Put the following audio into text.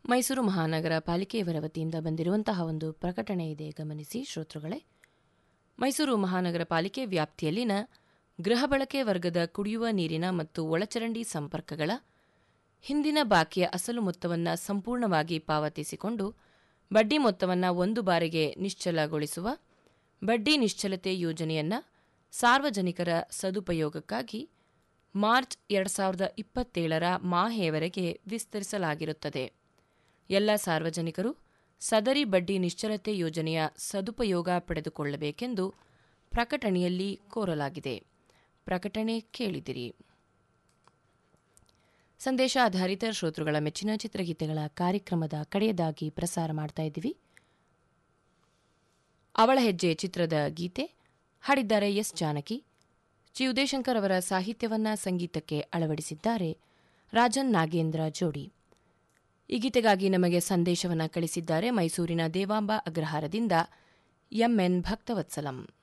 ಮೈಸೂರು ಮಹಾನಗರ ಪಾಲಿಕೆಯವರ ವತಿಯಿಂದ ಬಂದಿರುವಂತಹ ಒಂದು ಪ್ರಕಟಣೆ ಇದೆ ಗಮನಿಸಿ ಶ್ರೋತೃಗಳೇ ಮೈಸೂರು ಮಹಾನಗರ ಪಾಲಿಕೆ ವ್ಯಾಪ್ತಿಯಲ್ಲಿನ ಗೃಹ ಬಳಕೆ ವರ್ಗದ ಕುಡಿಯುವ ನೀರಿನ ಮತ್ತು ಒಳಚರಂಡಿ ಸಂಪರ್ಕಗಳ ಹಿಂದಿನ ಬಾಕಿಯ ಅಸಲು ಮೊತ್ತವನ್ನು ಸಂಪೂರ್ಣವಾಗಿ ಪಾವತಿಸಿಕೊಂಡು ಬಡ್ಡಿ ಮೊತ್ತವನ್ನು ಒಂದು ಬಾರಿಗೆ ನಿಶ್ಚಲಗೊಳಿಸುವ ಬಡ್ಡಿ ನಿಶ್ಚಲತೆ ಯೋಜನೆಯನ್ನು ಸಾರ್ವಜನಿಕರ ಸದುಪಯೋಗಕ್ಕಾಗಿ ಮಾರ್ಚ್ ಎರಡು ಸಾವಿರದ ಇಪ್ಪತ್ತೇಳರ ಮಾಹೆಯವರೆಗೆ ವಿಸ್ತರಿಸಲಾಗಿರುತ್ತದೆ ಎಲ್ಲ ಸಾರ್ವಜನಿಕರು ಸದರಿ ಬಡ್ಡಿ ನಿಶ್ಚಲತೆ ಯೋಜನೆಯ ಸದುಪಯೋಗ ಪಡೆದುಕೊಳ್ಳಬೇಕೆಂದು ಪ್ರಕಟಣೆಯಲ್ಲಿ ಕೋರಲಾಗಿದೆ ಪ್ರಕಟಣೆ ಕೇಳಿದಿರಿ ಸಂದೇಶ ಆಧಾರಿತ ಶ್ರೋತೃಗಳ ಮೆಚ್ಚಿನ ಚಿತ್ರಗೀತೆಗಳ ಕಾರ್ಯಕ್ರಮದ ಕಡೆಯದಾಗಿ ಪ್ರಸಾರ ಮಾಡ್ತಾ ಇದ್ದೀವಿ ಅವಳ ಹೆಜ್ಜೆ ಚಿತ್ರದ ಗೀತೆ ಹಾಡಿದ್ದಾರೆ ಎಸ್ ಜಾನಕಿ ಜಿ ಉದಯಶಂಕರ್ ಅವರ ಸಾಹಿತ್ಯವನ್ನ ಸಂಗೀತಕ್ಕೆ ಅಳವಡಿಸಿದ್ದಾರೆ ರಾಜನ್ ನಾಗೇಂದ್ರ ಜೋಡಿ ಈ ಗೀತೆಗಾಗಿ ನಮಗೆ ಸಂದೇಶವನ್ನು ಕಳಿಸಿದ್ದಾರೆ ಮೈಸೂರಿನ ದೇವಾಂಬ ಅಗ್ರಹಾರದಿಂದ ಎಂಎನ್ ಭಕ್ತವತ್ಸಲಂ